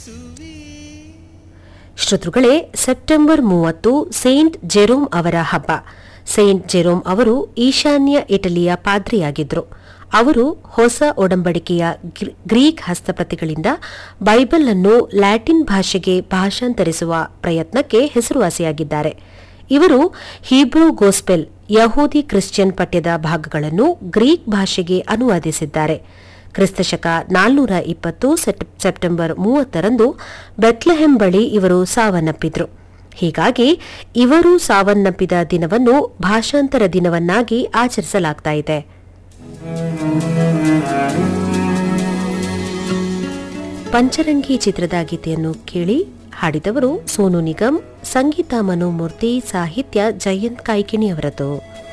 ಶ್ರೋತೃಗಳೇ ಸೆಪ್ಟೆಂಬರ್ ಮೂವತ್ತು Saint Jerome ಅವರ ಹಬ್ಬ ಸೇಂಟ್ ಜೆರೋಮ್ ಅವರು ಈಶಾನ್ಯ ಇಟಲಿಯ ಪಾದ್ರಿಯಾಗಿದ್ದರು ಅವರು ಹೊಸ ಒಡಂಬಡಿಕೆಯ ಗ್ರೀ- ಗ್ರೀಕ್ ಹಸ್ತಪ್ರತಿಗಳಿಂದ ಬೈಬಲ್ ಅನ್ನು ಲ್ಯಾಟಿನ್ ಭಾಷೆಗೆ ಭಾಷಾಂತರಿಸುವ ಪ್ರಯತ್ನಕ್ಕೆ ಹೆಸರುವಾಸಿಯಾಗಿದ್ದಾರೆ ಇವರು ಹೀಬ್ರೂ ಗೋಸ್ಪೆಲ್ ಯಹೂದಿ ಕ್ರಿಶ್ಚಿಯನ್ ಪಠ್ಯದ ಭಾಗಗಳನ್ನು ಗ್ರೀಕ್ ಭಾಷೆಗೆ ಅನುವಾದಿಸಿದ್ದಾರೆ ಕ್ರಿಸ್ತಶಕ ನಾಲ್ನೂರ ಇಪ್ಪತ್ತು ಸೆಟ್- ಸೆಪ್ಟೆಂಬರ್ ಮೂವತ್ತರಂದು ಬೆತ್ಲೆಹೆಂ ಬಳಿ ಇವರು ಸಾವನ್ನಪ್ಪಿದ್ರು ಹೀಗಾಗಿ ಇವರು ಸಾವನ್ನಪ್ಪಿದ ದಿನವನ್ನು ಭಾಷಾಂತರ ದಿನವನ್ನಾಗಿ ಆಚರಿಸಲಾಗ್ತಾ ಇದೆ ಪಂಚರಂಗಿ ಚಿತ್ರದ ಗೀತೆಯನ್ನು ಕೇಳಿ ಹಾಡಿದವರು ಸೋನು ನಿಗಮ್ ಸಂಗೀತ ಮನೋಮೂರ್ತಿ ಸಾಹಿತ್ಯ ಜಯಂತ್ ಕಾಯ್ಕಿಣಿಯವರದು